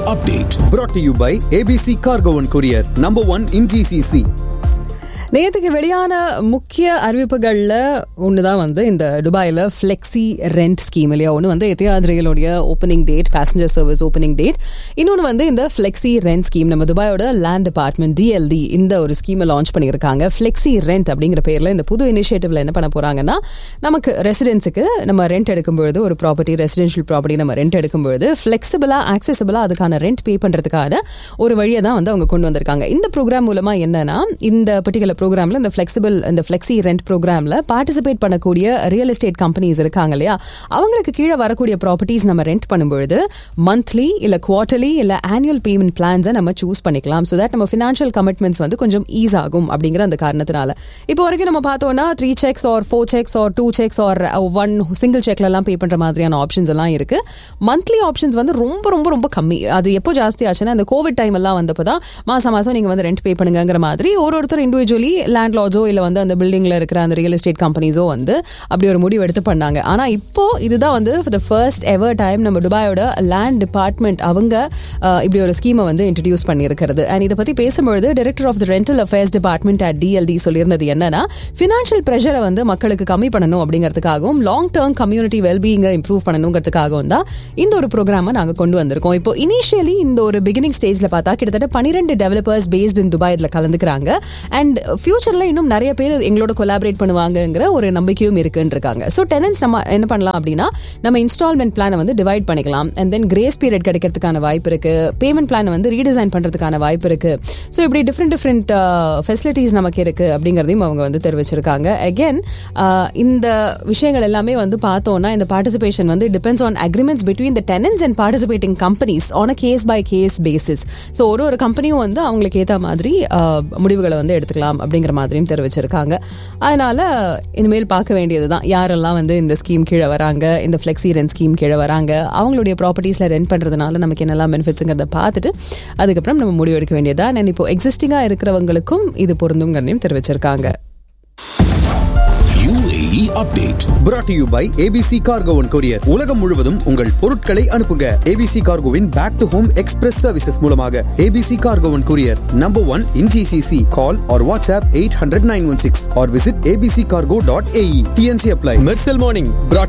update. Brought to you by ABC Cargo and Courier, number one in GCC. நேற்றுக்கு வெளியான முக்கிய அறிவிப்புகளில் ஒன்று தான் வந்து இந்த துபாயில் ஃப்ளெக்ஸி ரெண்ட் ஸ்கீம் இல்லையா ஒன்று வந்து எத்தியாத் ரயிலுடைய opening date passenger service opening date இன்னொன்று வந்து இந்த ஃப்ளெக்ஸி ரெண்ட் ஸ்கீம் நம்ம துபாயோட லேண்ட் டிபார்ட்மெண்ட் டிஎல்டி இந்த ஒரு ஸ்கீமை லான்ச் பண்ணியிருக்காங்க ஃப்ளெக்ஸி ரெண்ட் அப்படிங்கிற பேரில் இந்த புது இனிஷியேட்டிவ்ல என்ன பண்ண போகிறாங்கன்னா நமக்கு ரெசிடென்ஸுக்கு நம்ம ரெண்ட் எடுக்கும்பொழுது ஒரு ப்ராப்பர்ட்டி ரெசிடென்ஷியல் ப்ராப்பர்ட்டி நம்ம ரெண்ட் எடுக்கும்பொழுது ஃப்ளெக்சிபிளாக ஆக்சசபிளாக அதுக்கான ரெண்ட் பே பண்ணுறதுக்கான ஒரு வழியை தான் வந்து அவங்க கொண்டு வந்திருக்காங்க இந்த ப்ரோக்ராம் மூலமாக என்னன்னா இந்த பர்டிகுலர் ப்ரோக்ராம்ல இந்த ஃபிளெக்சிபிள் இந்த ஃபிளெக்ஸி ரெண்ட் ப்ரோக்ராம்ல பார்ட்டிசிபேட் பண்ணக்கூடிய ரியல் எஸ்டேட் கம்பெனிஸ் இருக்காங்க இல்லையா அவங்களுக்கு கீழே வரக்கூடிய ப்ராப்பர்ட்டிஸ் நம்ம ரெண்ட் பண்ணும்பொழுது மந்த்லி இல்ல குவார்டர்லி இல்ல ஆனுவல் பேமெண்ட் பிளான்ஸை நம்ம சூஸ் பண்ணிக்கலாம் ஸோ தட் நம்ம ஃபினான்ஷியல் கமிட்மெண்ட்ஸ் வந்து கொஞ்சம் ஈஸ் ஆகும் அப்படிங்கிற அந்த காரணத்தினால இப்போ வரைக்கும் நம்ம பார்த்தோம்னா three cheques or four cheques or two cheques or one single செக்ல எல்லாம் பே பண்ற மாதிரியான ஆப்ஷன்ஸ் எல்லாம் இருக்கு மந்த்லி ஆப்ஷன்ஸ் வந்து ரொம்ப ரொம்ப ரொம்ப கம்மி அது எப்போ ஜாஸ்தி ஆச்சுன்னா அந்த கோவிட் டைம் எல்லாம் வந்தப்போ தான் மாசம் மாசம் நீங்க வந்து ரெண்ட் பே பண்ணுங்கிற மாதிரி ஒரு ஒருத்தர் இண்டிவிஜுவலி லேண்ட் லாஜோ இல்லை வந்து அந்த பில்டிங்ல இருக்கிற அந்த ரியல் எஸ்டேட் கம்பெனிஸோ வந்து அப்படி ஒரு முடிவு எடுத்து பண்ணாங்க ஆனா இப்போ இதுதான் வந்து த ஃபர்ஸ்ட் எவர் டைம் நம்ம துபாயோட லேண்ட் டிபார்ட்மெண்ட் அவங்க அஹ், இப்படி ஒரு ஸ்கீமை வந்து இன்ட்ரடியூஸ் பண்ணியிருக்கிறது அண்ட் இதை பத்தி பேசும்பொழுது director of the rental affairs department at DLD சொல்லியிருந்தது என்னன்னா ஃபினான்ஷியல் ப்ரெஷரை வந்து மக்களுக்கு கம்மி பண்ணணும் அப்படிங்கிறதுக்காகவும் லாங் டேர்ம் கம்யூனிட்டி வெல்பீயிங்கை இம்ப்ரூவ் பண்ணணுங்கிறதுக்காகவும் தான் இந்த ஒரு ப்ரோக்ராமை நாங்கள் கொண்டு வந்திருக்கோம் இப்போ இனிஷியலி இந்த ஒரு பிகினிங் ஸ்டேஜில் பார்த்தா கிட்டத்தட்ட பன்னிரெண்டு டெவலப்பர்ஸ் பேஸ்ட் இன் துபாய் இதில் கலந்துக்கிறாங்க அண்ட் ஃபியூச்சரில் இன்னும் நிறைய பேர் எங்களோட கொலாபரேட் பண்ணுவாங்கங்கிற ஒரு நம்பிக்கையும் இருக்குன்னு இருக்காங்க ஸோ டெனன்ஸ் நம்ம என்ன பண்ணலாம் அப்படின்னா நம்ம இன்ஸ்டால்மெண்ட் பிளானை வந்து டிவைட் பண்ணிக்கலாம் அண்ட் தென் கிரேஸ் பீரியட் கிடைக்கிறதுக்கான வாய்ப்பு இருக்கு பேமெண்ட் பிளானை வந்து ரீடிசைன் பண்ணுறதுக்கான வாய்ப்பு இருக்கு ஸோ இப்படி டிஃப்ரெண்ட் டிஃப்ரெண்ட் ஃபெசிலிட்டிஸ் நமக்கு இருக்கு அப்படிங்கிறதையும் அவங்க வந்து தெரிவிச்சிருக்காங்க அகெயின் இந்த விஷயங்கள் எல்லாமே வந்து பார்த்தோம்னா இந்த பார்ட்டிசிபேஷன் வந்து depends on agreements between the tenants and participating companies on a case by case basis so ஒரு ஒரு கம்பெனியும் வந்து அவங்களுக்கு ஏற்ற மாதிரி ஆஹ், முடிவுகளை வந்து எடுத்துக்கலாம் அப்படிங்கிற மாதிரியும் தெரிவிச்சிருக்காங்க அதனால இனிமேல் பார்க்க வேண்டியது தான் யாரெல்லாம் வந்து இந்த ஸ்கீம் கீழே வராங்க இந்த ஃப்ளெக்ஸி ரெண்ட் ஸ்கீம் கீழே வராங்க அவங்களுடைய ப்ராப்பர்ட்டிஸில் ரெண்ட் பண்ணுறதுனால நமக்கு என்னெல்லாம் பெனிஃபிட்ஸுங்கிறத பார்த்துட்டு அதுக்கப்புறம் நம்ம முடிவு எடுக்க வேண்டியதா நான் இப்போ எக்ஸிஸ்டிங்காக இருக்கிறவங்களுக்கும் இது பொருந்துங்கிறதையும் தெரிவிச்சிருக்காங்க UAE update. Brought to you by ABC Cargo and Courier. உலகம் முழுவதும் உங்கள் பொருட்களை அனுப்புங்க ABC Cargoவின் back to home express services மூலமாக ABC Cargo and Courier, number one in GCC. Call or WhatsApp 800 916 or visit abccargo.ae. TNC apply. Mersal Morning. Brought